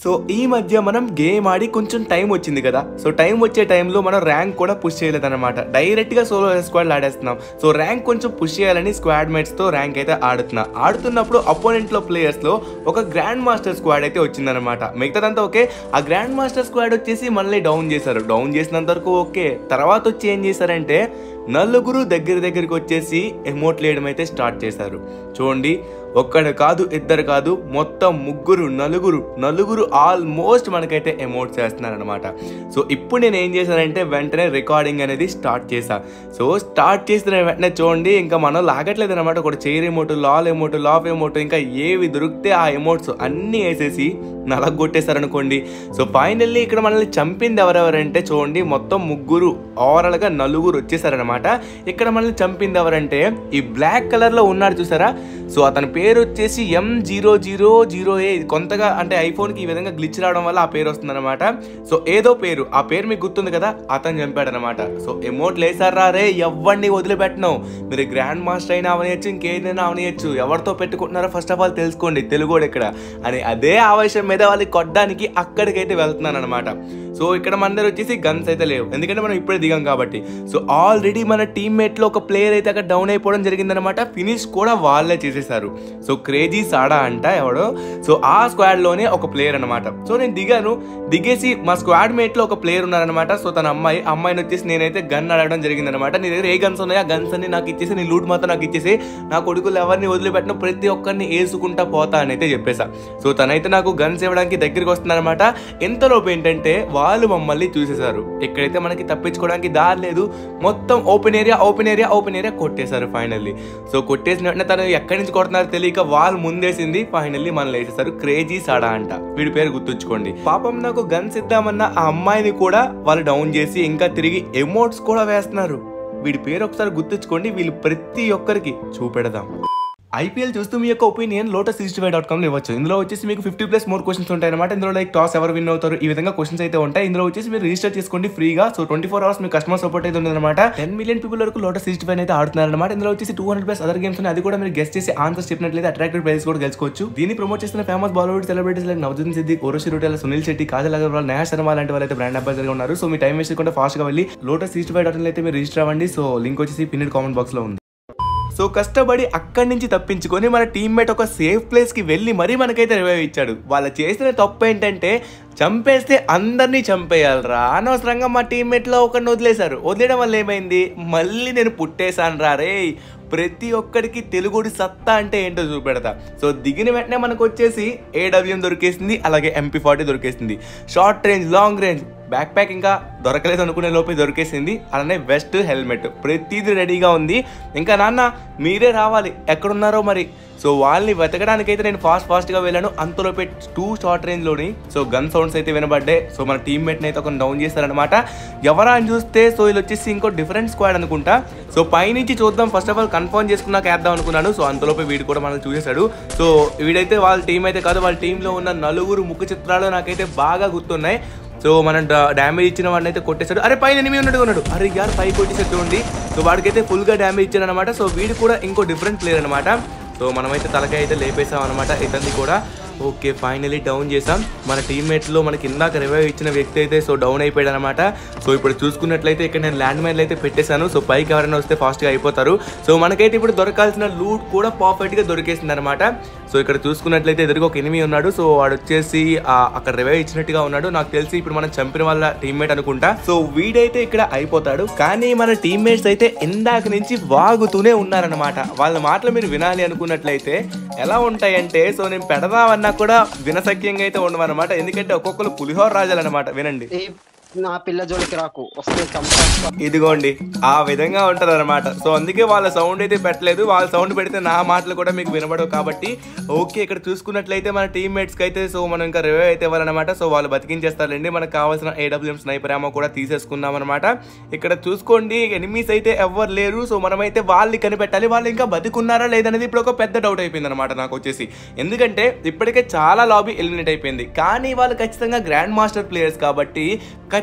So ఈ మధ్య మనం గేమ్ ఆడి కొంచెం టైం వచ్చింది కదా సో టైం వచ్చే టైంలో మనం ర్యాంక్ కూడా పుష్ చేయలేదన్నమాట డైరెక్ట్గా సోలో స్క్వాడ్ ఆడేస్తున్నాం సో ర్యాంక్ కొంచెం పుష్ చేయాలని స్క్వాడ్ మేట్స్తో ర్యాంక్ అయితే ఆడుతున్నా ఆడుతున్నప్పుడు అపోనెంట్లో ప్లేయర్స్లో ఒక గ్రాండ్ మాస్టర్ స్క్వాడ్ అయితే వచ్చిందనమాట మిగతాదంతా ఓకే ఆ గ్రాండ్ మాస్టర్ స్క్వాడ్ వచ్చేసి మనల్ని డౌన్ చేశారు డౌన్ చేసినంత వరకు ఓకే తర్వాత వచ్చి ఏం చేశారంటే నలుగురు దగ్గర దగ్గరికి వచ్చేసి ఎమోట్ వేయడం అయితే స్టార్ట్ చేశారు చూడండి ఒక్కడు కాదు ఇద్దరు కాదు మొత్తం ముగ్గురు నలుగురు నలుగురు ఆల్మోస్ట్ మనకైతే ఎమోట్ చేస్తున్నారనమాట సో ఇప్పుడు నేను ఏం చేశానంటే వెంటనే రికార్డింగ్ అనేది స్టార్ట్ చేశా సో స్టార్ట్ చేసిన వెంటనే చూడండి ఇంకా మనం లాగట్లేదు అనమాట ఒక చైర్ ఎమోట్ లాల్ ఎమోట్ లాఫ్ ఎమోట్ ఇంకా ఏవి దొరికితే ఆ ఎమోట్స్ అన్నీ వేసేసి నలగొట్టేశారనుకోండి సో ఫైనల్లీ ఇక్కడ మనల్ని చంపింది ఎవరెవరంటే చూడండి మొత్తం ముగ్గురు ఓవరాల్గా నలుగురు వచ్చేసారనమాట ఇక్కడ మనల్ని చంపింది ఎవరంటే ఈ బ్లాక్ కలర్లో ఉన్నాడు చూసారా సో అతని పేరు వచ్చేసి M zero zero zero A కొంతగా అంటే ఐఫోన్కి ఈ విధంగా గ్లిచ్ రావడం వల్ల ఆ పేరు వస్తుందన్నమాట సో ఏదో పేరు ఆ పేరు మీకు గుర్తుంది కదా అతను చంపాడనమాట సో ఎమోట్ లేసారా రే ఎవరిని వదిలిపెట్టను మీరు గ్రాండ్ మాస్టర్ అయినా అవనియచ్చు ఇంకేదైనా అవనియచ్చు ఎవరితో పెట్టుకుంటున్నారో ఫస్ట్ ఆఫ్ ఆల్ తెలుసుకోండి తెలుగోడు ఇక్కడ అని అదే ఆవేశం మీద వాళ్ళకి కొట్టడానికి అక్కడికైతే వెళ్తున్నాను అనమాట సో ఇక్కడ మన దగ్గర వచ్చేసి గన్స్ అయితే లేవు ఎందుకంటే మనం ఇప్పుడే దిగాం కాబట్టి సో ఆల్రెడీ మన టీమ్మేట్ లో ఒక ప్లేయర్ అయితే అక్కడ డౌన్ అయిపోవడం జరిగిందనమాట ఫినిష్ కూడా వాళ్ళే చేసేసారు సో క్రేజీ సాడా అంట ఎవడో సో ఆ స్క్వాడ్ లోనే ఒక ప్లేయర్ అనమాట సో నేను దిగాను దిగేసి మా స్క్వాడ్ మేట్ లో ఒక ప్లేయర్ ఉన్నారనమాట సో తన అమ్మాయి అమ్మాయిని వచ్చేసి నేనైతే గన్ అడగడం జరిగిందనమాట నీ దగ్గర ఏ గన్స్ ఉన్నాయో ఆ గన్స్ అన్ని నాకు ఇచ్చేసి నీ లూట్ మొత్తం నాకు ఇచ్చేసి నా కొడుకులు ఎవరిని వదిలిపెట్టిన ప్రతి ఒక్కరిని వేసుకుంటా పోతా అని అయితే చెప్పేసా సో తనైతే నాకు గన్స్ ఇవ్వడానికి దగ్గరికి వస్తుందన్నమాట ఎంతలోపు ఏంటంటే వాళ్ళు మమ్మల్ని చూసేశారు ఎక్కడైతే మనకి తప్పించుకోవడానికి దారి లేదు మొత్తం open area open area open area కొట్టేశారు ఫైనల్లీ సో కొట్టేసిన వెంటనే తను ఎక్కడి నుంచి కొడుతున్నారో తెలియక వాళ్ళు ముందేసింది ఫైనల్లీ మనల్ని వేసేసారు క్రేజీ సాడా అంట వీడి పేరు గుర్తుంచుకోండి పాపం నాకు గన్స్ ఇద్దామన్న ఆ అమ్మాయిని కూడా వాళ్ళు డౌన్ చేసి ఇంకా తిరిగి ఎమోట్స్ కూడా వేస్తున్నారు వీడి పేరు ఒకసారి గుర్తుంచుకోండి వీళ్ళు ప్రతి ఒక్కరికి చూపెడదాం ఐపీఎల్ చూస్తూ మీ యొక్క opinion Lotus sixty five dot కామ్లో ఇవ్వచ్చు ఇందులో వచ్చేసి మీకు ఫిఫ్టీ ప్లస్ మోర్ క్వశ్చన్స్ ఉంటాయి అనమాట ఇందులో లైక్ టాస్ ఎవరు విన్ అవుతారు ఈ విధంగా క్వశ్చన్స్ అయితే ఉంటాయి ఇందులో వచ్చేసి మీరు రిజిస్టర్ చేసుకోండి ఫ్రీగా సో ట్వంటీ ఫోర్ అవర్స్ మీ కస్టమర్ సపోర్ట్ అయితే ఉందన్నమాట టెన్ మిలియన్ పీపుల్ వరకు లోటస్ సిక్స్టీ ఫైవ్ అయితే ఆడుతున్నారు అనమాట ఇందులో వచ్చేసి two hundred plus other games ఉన్నాయి అది కూడా మీరు గెస్ట్ చేసి ఆన్సర్స్ చెప్పినట్లయితే అట్రాక్టివ్ ప్రైస్ కూడా గెలుచుకోవచ్చు దీన్ని ప్రమోట్ చేస్తున్న famous Bollywood celebrities like Nawazuddin Siddiqui Urvashi Rautela Sunil Shetty Kajal Aggarwal Neha Sharma లాంటి వాళ్ళు అయితే బ్రాండ్ అంబాసిడర్ గా ఉన్నారు సో మీ టైం వేస్ట్ కూడా ఫాస్ట్ గా వెళ్ళి లోటస్ సిక్స్టీ ఫైవ్ డాట్ అయితే మీరు రిజిస్టర్ అవ్వండి సో లింక్ వచ్చేసి పిన్నెడ్ కామెంట్ బాక్స్ లో ఉంది సో కష్టపడి అక్కడి నుంచి తప్పించుకొని మన టీమ్మేట్ ఒక సేఫ్ ప్లేస్కి వెళ్ళి మరీ మనకైతే రివైవ్ ఇచ్చాడు వాళ్ళు చేసిన తప్పు ఏంటంటే చంపేస్తే అందరినీ చంపేయాలరా అనవసరంగా మా టీమ్మేట్లో ఒకరిని వదిలేశారు వదిలేయడం వల్ల ఏమైంది మళ్ళీ నేను పుట్టేశాను రా రే ప్రతి ఒక్కడికి తెలుగుడి సత్తా అంటే ఏంటో చూపెడతా సో దిగిన వెంటనే మనకు వచ్చేసి ఏడబ్ల్యూఎం దొరికేసింది అలాగే ఎంపీ ఫార్టీ దొరికేసింది short range long range backpack ఇంకా దొరకలేదు అనుకునే లోపే దొరికేసింది అలానే వెస్ట్ హెల్మెట్ ప్రతిదీ రెడీగా ఉంది ఇంకా నాన్న మీరే రావాలి ఎక్కడున్నారో మరి సో వాళ్ళని వెతకడానికైతే నేను ఫాస్ట్ ఫాస్ట్గా వెళ్ళాను అంతలోపే టూ షార్ట్ రేంజ్లోని సో గన్ సౌండ్స్ అయితే వినబడ్డాయి సో మన టీమ్మేట్ని అయితే ఒక డౌన్ చేస్తారనమాట ఎవరా అని చూస్తే సో వీళ్ళు వచ్చేసి ఇంకో డిఫరెంట్ స్క్వాడ్ అనుకుంటా సో పైనుంచి చూద్దాం ఫస్ట్ ఆఫ్ ఆల్ కన్ఫర్మ్ చేసుకున్నాక వేద్దాం అనుకున్నాను సో అంతలోపే వీడు కూడా మనల్ని చూసేశాడు సో వీడైతే వాళ్ళ టీం అయితే కాదు వాళ్ళ టీంలో ఉన్న నలుగురు ముఖ చిత్రాలు నాకైతే బాగా గుర్తున్నాయి సో మనం డ్యామేజ్ ఇచ్చిన వాడిని అయితే కొట్టేశాడు అరే పైన ఎనిమిది ఉన్నట్టుగా ఉన్నాడు అరే యార్ పై కొట్టేసేట్టు ఉంది సో వాడికైతే ఫుల్గా డ్యామేజ్ ఇచ్చాను అనమాట సో వీడు కూడా ఇంకో డిఫరెంట్ ప్లేయర్ అనమాట సో మనమైతే తలకాయ అయితే లేపేసాం అనమాట ఇతన్ని కూడా ఓకే ఫైనలీ డౌన్ చేసాం మన టీమ్మేట్లో మనకి ఇందాక రివైవ్ ఇచ్చిన వ్యక్తి అయితే సో డౌన్ అయిపోయాడు అనమాట సో ఇప్పుడు చూసుకున్నట్లయితే ఇక్కడ నేను ల్యాండ్ మైన్లు అయితే పెట్టేశాను సో పైకి ఎవరైనా వస్తే ఫాస్ట్గా అయిపోతారు సో మనకైతే ఇప్పుడు దొరకాల్సిన లూట్ కూడా పర్ఫెక్ట్గా దొరికేసింది అనమాట సో ఇక్కడ చూసుకున్నట్లయితే ఎదురుగా ఒక ఎనిమి ఉన్నాడు సో వాడు వచ్చేసి ఆ, అక్కడ రివైవ్ ఇచ్చినట్టుగా ఉన్నాడు నాకు తెలిసి ఇప్పుడు మనం చంపిన వాళ్ళ టీమ్మేట్ అనుకుంటా సో వీడైతే ఇక్కడ అయిపోతాడు కానీ మన టీమ్మేట్స్ అయితే ఇందాక నుంచి వాగుతూనే ఉన్నారనమాట వాళ్ళ మాటలు మీరు వినాలి అనుకున్నట్లయితే ఎలా ఉంటాయంటే సో నేను పెడదామన్నా కూడా వినసఖ్యంగా అయితే ఉండమన్నమాట ఎందుకంటే ఒక్కొక్కరు పులిహోర రాజాలు అనమాట వినండి ఏ నా పిల్ల జోలికి రాకు వస్తే చంపేస్తా. ఇదిగోండి ఆ విధంగా ఉంటది అనమాట సో అందుకే వాళ్ళ సౌండ్ అయితే పెట్టలేదు వాళ్ళ సౌండ్ పెడితే నా మాటలు కూడా మీకు వినబడవు కాబట్టి ఓకే ఇక్కడ చూసుకున్నట్లయితే మన టీమ్మేట్స్ కి అయితే సో మనం ఇంకా రివైవ్ అయితే ఇవ్వాలన్నమాట సో వాళ్ళు బతికించేస్తారండి మనకు కావాల్సిన ఏడబ్ల్యూఎం స్నైపర్ ఏమో కూడా తీసేసుకున్నాం అనమాట ఇక్కడ చూసుకోండి ఎనిమీస్ అయితే ఎవరు లేరు సో మనమైతే వాళ్ళని కనిపెట్టాలి వాళ్ళు ఇంకా బతికున్నారా లేదనేది ఇప్పుడు ఒక పెద్ద డౌట్ అయిపోయింది అనమాట నాకు వచ్చేసి ఎందుకంటే ఇప్పటికే చాలా లాబీ ఎలిమినేట్ అయిపోయింది కానీ వాళ్ళు ఖచ్చితంగా గ్రాండ్ మాస్టర్ ప్లేయర్స్ కాబట్టి